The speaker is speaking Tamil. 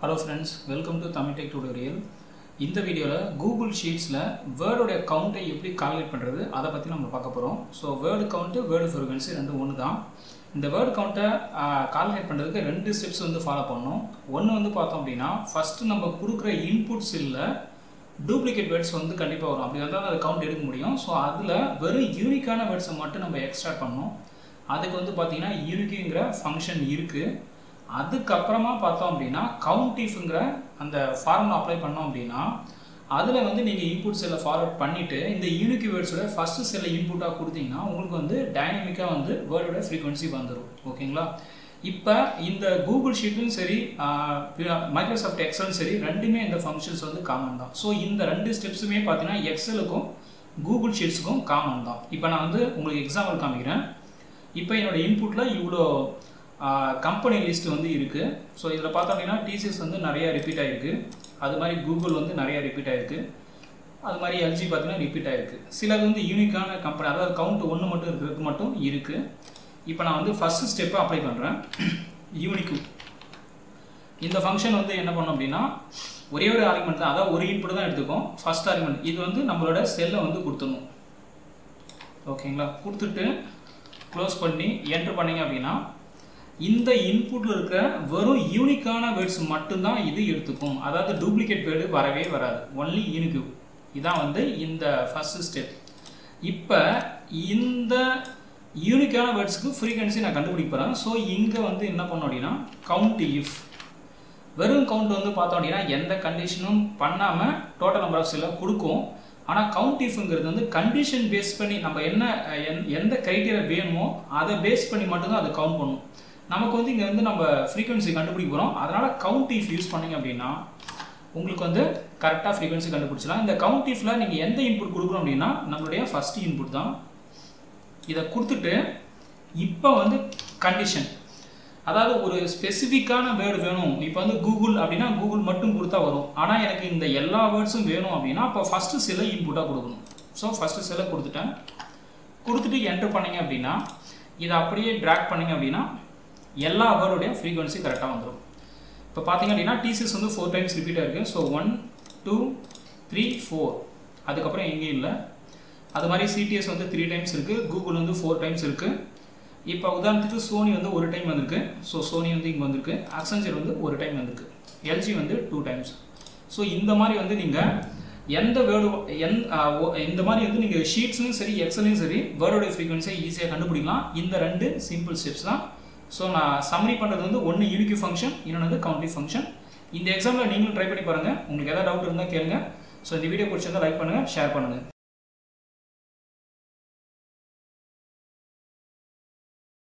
hello friends welcome to Tamil tech tutorial இந்த வீடியோவில் கூகுள் ஷீட்ஸில் வேர்டோடைய கவுண்ட்டை எப்படி கால்குலேட் பண்ணுறது அதை பற்றி நம்ம பார்க்க போகிறோம் so word count word frequency ரெண்டும் ஒன்று தான் இந்த வேர்டு கவுண்ட்டை கால்குலேட் பண்ணுறதுக்கு ரெண்டு ஸ்டெப்ஸ் வந்து ஃபாலோ பண்ணணும் ஒன்று வந்து பார்த்தோம் அப்படின்னா ஃபஸ்ட்டு நம்ம கொடுக்குற இன்புட்ஸ் இல்லை டூப்ளிகேட் வேர்ட்ஸ் வந்து கண்டிப்பாக வரும் அப்படி வந்தால் அதை கவுண்ட் எடுக்க முடியும் ஸோ அதில் வெறும் யூனிக்கான வேர்ட்ஸை மட்டும் நம்ம எக்ஸ்ட்ராக்ட் பண்ணணும் அதுக்கு வந்து பார்த்தீங்கன்னா யூனிக்குங்கிற ஃபங்க்ஷன் இருக்குது அதுக்கப்புறமா பார்த்தோம் அப்படின்னா கவுண்டிஃப்ங்கிற அந்த ஃபார்முலா அப்ளை பண்ணோம் அப்படின்னா அதில் வந்து நீங்கள் இன்புட் செல்லை ஃபார்வர்ட் பண்ணிவிட்டு இந்த யூனிக் வேர்ட்ஸோட ஃபஸ்ட்டு செல்லை இன்புட்டாக கொடுத்தீங்கன்னா உங்களுக்கு வந்து டைனமிக்காக வந்து வேர்டோட ஃப்ரீக்வன்சி வந்துடும் ஓகேங்களா இப்போ இந்த கூகுள் ஷீட்டும் சரி மைக்ரோசாஃப்ட் எக்ஸலும் சரி ரெண்டுமே இந்த ஃபங்க்ஷன்ஸ் வந்து காமன் தான் ஸோ இந்த ரெண்டு ஸ்டெப்ஸுமே பார்த்தீங்கன்னா எக்ஸலுக்கும் கூகுள் ஷீட்ஸுக்கும் காமன் தான் இப்போ நான் வந்து உங்களுக்கு எக்ஸாம்பிள் காமிக்கிறேன் இப்போ என்னோட இன்புட்டில் இவ்வளோ கம்பெனி லிஸ்ட் வந்து இருக்குது ஸோ இதில் பார்த்தோம் அப்படின்னா டிசிஎஸ் வந்து நிறையா ரிப்பீட் ஆகிருக்கு அது மாதிரி கூகுள் வந்து நிறையா ரிப்பீட் ஆகிருக்கு அது மாதிரி எல்ஜி பார்த்தீங்கன்னா ரிப்பீட் ஆகிருக்கு சிலது வந்து யூனிக்கான கம்பெனி அதாவது கவுண்ட் ஒன்று மட்டும் இருக்கிறதுக்கு மட்டும் இருக்குது இப்போ நான் வந்து ஃபஸ்ட்டு ஸ்டெப்பை அப்ளை பண்ணுறேன் யூனிக்கு இந்த ஃபங்க்ஷன் வந்து என்ன பண்ணோம் அப்படின்னா ஒரே ஒரு ஆர்குமெண்ட் தான் அதாவது ஒரு இன்புட் தான் எடுத்துக்கும் ஃபர்ஸ்ட் ஆர்குமெண்ட் இது வந்து நம்மளோட செல்லை வந்து கொடுத்துடணும் ஓகேங்களா கொடுத்துட்டு க்ளோஸ் பண்ணி என்ட்ரு பண்ணிங்க அப்படின்னா இந்த இன்புட்டில் இருக்கிற வெறும் யூனிக்கான வேர்ட்ஸ் மட்டும்தான் இது எடுத்துக்கும் அதாவது டூப்ளிகேட் வேர்டு வரவே வராது ஒன்லி யூனிக்கு இதான் வந்து இந்த ஃபஸ்ட்டு ஸ்டெப் இப்போ இந்த யூனிக்கான வேர்ட்ஸுக்கு ஃப்ரீக்வன்சி நான் கண்டுபிடிக்க போகிறேன் ஸோ இங்கே வந்து என்ன பண்ணோம் அப்படின்னா கவுண்ட் இஃப் வெறும் கவுண்ட் வந்து பார்த்தோம் அப்படின்னா எந்த கண்டிஷனும் பண்ணாமல் டோட்டல் நம்பர் ஆஃப் செல்லை கொடுக்கும் ஆனால் கவுண்ட் இஃப்ங்கிறது வந்து கண்டிஷன் பேஸ் பண்ணி நம்ம என்ன எந்த க்ரைட்டீரியா வேணுமோ அதை பேஸ் பண்ணி மட்டும்தான் அது கவுண்ட் பண்ணும் நமக்கு வந்து இங்கே வந்து நம்ம ஃப்ரீக்வன்சி கண்டுபிடிக்க போகிறோம் அதனால் கவுண்ட் இஃப் யூஸ் பண்ணிங்க அப்படின்னா உங்களுக்கு வந்து கரெக்டாக ஃப்ரீக்வன்சி கண்டுபிடிச்சலாம் இந்த கவுண்ட் இஃபில் நீங்கள் எந்த இன்புட் கொடுக்குறோம் அப்படின்னா நம்மளுடைய ஃபஸ்ட் இன்புட் தான் இதை கொடுத்துட்டு இப்போ வந்து கண்டிஷன் அதாவது ஒரு ஸ்பெசிஃபிக்கான வேர்டு வேணும் இப்போ வந்து கூகுள் அப்படின்னா கூகுள் மட்டும் கொடுத்தா வரும் ஆனால் எனக்கு இந்த எல்லா வேர்ட்ஸும் வேணும் அப்படின்னா அப்போ ஃபஸ்ட்டு சில இன்புட்டாக கொடுக்கணும் ஸோ ஃபஸ்ட்டு சில கொடுத்துட்டேன் கொடுத்துட்டு என்டர் பண்ணிங்க அப்படின்னா இதை அப்படியே ட்ராக் பண்ணிங்க அப்படின்னா எல்லா வேர்டோடைய ஃப்ரீக்வன்சி கரெக்டாக வந்துடும் இப்போ பார்த்தீங்க அப்படின்னா டிசிஎஸ் வந்து ஃபோர் டைம்ஸ் ரிப்பீட் ஆகிருக்கு so one two three four அதுக்கப்புறம் எங்கேயும் இல்லை அது மாதிரி சிடிஎஸ் வந்து த்ரீ டைம்ஸ் இருக்குது கூகுள் வந்து ஃபோர் டைம்ஸ் இருக்குது இப்போ உதாரணத்துக்கு சோனி வந்து ஒரு டைம் வந்திருக்கு ஸோ சோனி வந்து இங்கே வந்திருக்கு அக்சஞ்சர் வந்து ஒரு டைம் வந்திருக்கு எல்ஜி வந்து டூ டைம்ஸ் ஸோ இந்த மாதிரி வந்து நீங்கள் எந்த வேர்டு எந் இந்த மாதிரி வந்து நீங்கள் ஷீட்ஸ்லையும் சரி எக்ஸலையும் சரி வேர்டோடைய ஃப்ரீக்வன்சியை ஈஸியாக கண்டுபிடிக்கலாம் இந்த ரெண்டு சிம்பிள் ஸ்டெப்ஸ் தான் ஸோ நான் சம்மரி பண்ணுறது வந்து ஒன்று யூனிக்யூ ஃபங்க்ஷன் இன்னொன்று வந்து கவுண்டிவ் ஃபங்க்ஷன் இந்த எக்ஸாமில் நீங்களும் ட்ரை பண்ணி பாருங்கள் உங்களுக்கு எதாவது டவுட் இருந்தால் கேளுங்க ஸோ இந்த வீடியோ பிடிச்சிருந்தால் லைக் பண்ணுங்கள் ஷேர் பண்ணுங்கள்